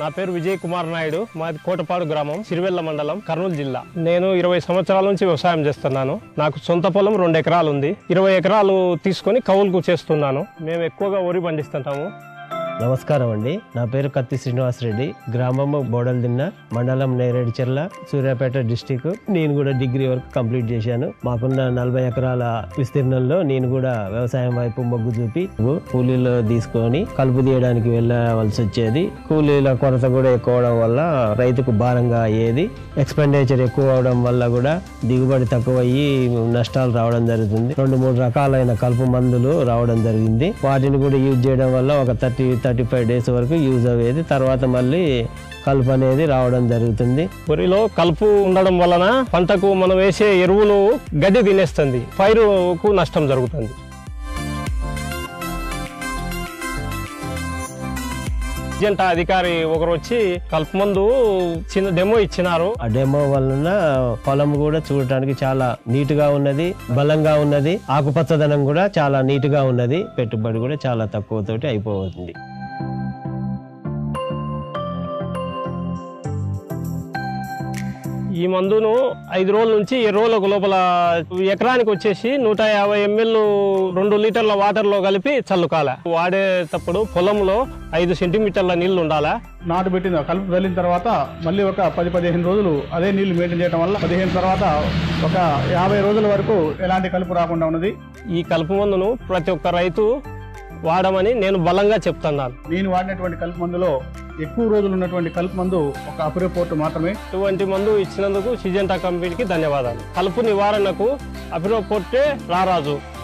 నా పేరు విజయ్ కుమార్ నాయుడు మాది కోటపాడు గ్రామం సిరివెల్ల మండలం కర్నూలు జిల్లా నేను ఇరవై సంవత్సరాల నుంచి వ్యవసాయం చేస్తున్నాను నాకు సొంత పొలం రెండు ఎకరాలు ఉంది ఇరవై ఎకరాలు తీసుకొని కౌలుకు చేస్తున్నాను మేము ఎక్కువగా వరి పండిస్తుంటాము నమస్కారం అండి నా పేరు కత్తి శ్రీనివాసరెడ్డి గ్రామము బోడల్దిన్న మండలం నేరేడుచెర్ల సూర్యాపేట డిస్టిక్ నేను కూడా డిగ్రీ వరకు కంప్లీట్ చేశాను మాకున్న నలభై ఎకరాల విస్తీర్ణంలో నేను కూడా వ్యవసాయం వైపు మొగ్గు చూపి కూలీలు తీసుకొని కలుపు తీయడానికి వెళ్ళవలసి వచ్చేది కూలీల కొరత కూడా ఎక్కువ అవడం వల్ల రైతుకు భారంగా అయ్యేది ఎక్స్పెండిచర్ ఎక్కువ అవడం వల్ల కూడా దిగుబడి తక్కువ అయ్యి నష్టాలు రావడం జరుగుతుంది రెండు మూడు రకాలైన కలుపు మందులు రావడం జరిగింది వాటిని కూడా యూజ్ చేయడం వల్ల ఒక థర్టీ థర్టీ ఫైవ్ డేస్ వరకు యూజ్ అయ్యేది తర్వాత మళ్ళీ కలుపు అనేది రావడం జరుగుతుంది వరిలో కలుపు ఉండడం వలన పంటకు మనం వేసే ఎరువులు గడ్డి తినేస్తుంది పైరుకు నష్టం జరుగుతుంది ఏజెంట్ అధికారి ఒకరు వచ్చి కలుపు మందు చిన్న డెమో ఇచ్చినారు ఆ డెమో వలన పొలం కూడా చూడటానికి చాలా నీట్ గా ఉన్నది బలంగా ఉన్నది ఆకుపచ్చదనం కూడా చాలా నీట్ గా ఉన్నది పెట్టుబడి కూడా చాలా తక్కువ తోటి అయిపోతుంది ఈ మందును ఐదు రోజుల నుంచి ఏడు రోజులకు లోపల ఎకరానికి వచ్చేసి నూట యాభై ఎంఎల్ రెండు లీటర్ల వాటర్ లో కలిపి చల్లుకాల వాడేటప్పుడు పొలంలో ఐదు సెంటీమీటర్ల నీళ్లు ఉండాలా నాటు పెట్టిన కలుపు చల్లిన తర్వాత మళ్ళీ ఒక పది పదిహేను రోజులు అదే నీళ్లు మెయింటైన్ చేయడం వల్ల పదిహేను తర్వాత ఒక యాభై రోజుల వరకు ఎలాంటి కలుపు రాకుండా ఉన్నది ఈ కలుపు మందును ప్రతి ఒక్క రైతు వాడమని నేను బలంగా చెప్తున్నాను నేను వాడినటువంటి కలుపు మందులో ఎక్కువ రోజులు ఉన్నటువంటి కలుపు మందు ఒక అప్రిపోర్ట్ మాత్రమే ఇటువంటి మందు ఇచ్చినందుకు సిజెంటా కంపెనీకి ధన్యవాదాలు కలుపు నివారణకు అభినవ్ పొట్టే రారాజు